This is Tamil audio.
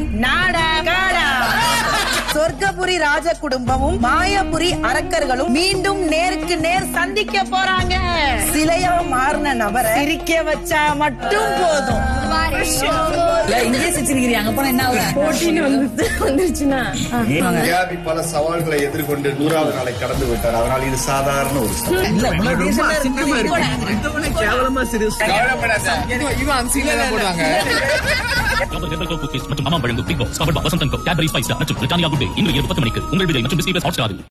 டீம் நாடா காடா சொர்க்கபுரி ராஜ குடும்பமும் மாயபுரி அரக்கர்களும் மீண்டும் நேருக்கு நேர் சந்திக்க போறாங்க சிலையா மாறின நபரை சிரிக்க வச்சா மட்டும் போதும் இங்கே சிரிச்சிருக்கிறீங்க அங்க போனா என்ன ஆகும் வியாதி பல சவால்களை எதிர்கொண்டு நூறாவது நாளை கடந்து விட்டார் அதனால் இது சாதாரண ஒரு சவால் இல்ல இவ்வளவு டீசெண்டா டாக்டர் ஜெனரல் கோ குக்கீஸ் மற்றும் அம்மா வழங்கும் பிக் பாஸ் கவர் வசந்தன் கோ கேட்பரி ஸ்பைஸ் மற்றும் பிரிட்டானியா குட் டே இன்று இரவு பத்து மணிக்கு உங்கள் விஜய் மற்றும் டிஸ்னி பிளஸ் ஹாட்ஸ்டாரில்